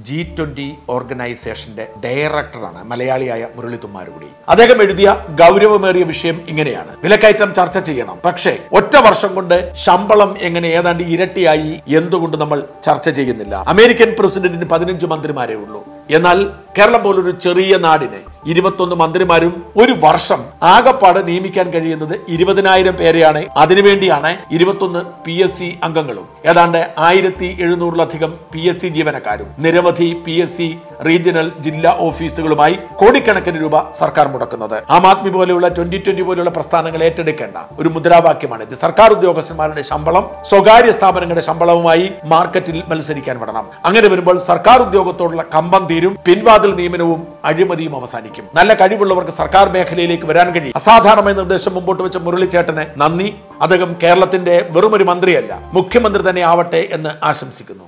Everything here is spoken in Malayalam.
ജി ട്വന്റി ഓർഗനൈസേഷന്റെ ഡയറക്ടറാണ് മലയാളിയായ മുരളി തുമ്മാരുകുടി അദ്ദേഹം എഴുതിയ ഗൗരവമേറിയ വിഷയം ഇങ്ങനെയാണ് വിലക്കയറ്റം ചർച്ച ചെയ്യണം പക്ഷേ ഒറ്റ വർഷം കൊണ്ട് ശമ്പളം എങ്ങനെ ഏതാണ്ട് ഇരട്ടിയായി എന്തുകൊണ്ട് നമ്മൾ ചർച്ച ചെയ്യുന്നില്ല അമേരിക്കൻ പ്രസിഡന്റിന് പതിനഞ്ച് മന്ത്രിമാരേ ഉള്ളൂ എന്നാൽ കേരളം പോലൊരു ചെറിയ നാടിന് ഇരുപത്തൊന്ന് മന്ത്രിമാരും ഒരു വർഷം ആകപ്പാട് നിയമിക്കാൻ കഴിയുന്നത് ഇരുപതിനായിരം പേരെയാണ് അതിനുവേണ്ടിയാണ് ഇരുപത്തൊന്ന് പി എസ് സി അംഗങ്ങളും ഏതാണ്ട് ആയിരത്തി എഴുന്നൂറിലധികം പി എസ് സി ജീവനക്കാരും നിരവധി പി എസ് സി റീജിയണൽ ജില്ലാ ഓഫീസുകളുമായി കോടിക്കണക്കിന് രൂപ സർക്കാർ മുടക്കുന്നത് ആം ആദ്മി പോലെയുള്ള ട്വന്റി ട്വന്റി പോലെയുള്ള പ്രസ്ഥാനങ്ങൾ ഏറ്റെടുക്കേണ്ട ഒരു മുദ്രാവാക്യമാണ് ഇത് സർക്കാർ ഉദ്യോഗസ്ഥന്മാരുടെ ശമ്പളം സ്വകാര്യ സ്ഥാപനങ്ങളുടെ ശമ്പളവുമായി മാർക്കറ്റിൽ മത്സരിക്കാൻ വിടണം അങ്ങനെ വരുമ്പോൾ സർക്കാർ ഉദ്യോഗത്തോടുള്ള കമ്പം തീരും പിൻവാതിൽ നിയമനവും അഴിമതിയും അവസാനിക്കും നല്ല കഴിവുള്ളവർക്ക് സർക്കാർ മേഖലയിലേക്ക് വരാൻ കഴിയും അസാധാരണമായ നിർദ്ദേശം മുമ്പോട്ട് വെച്ച മുരളിച്ചേട്ടന് നന്ദി അദ്ദേഹം കേരളത്തിന്റെ വെറുമൊരു മന്ത്രിയല്ല മുഖ്യമന്ത്രി തന്നെ ആവട്ടെ എന്ന് ആശംസിക്കുന്നു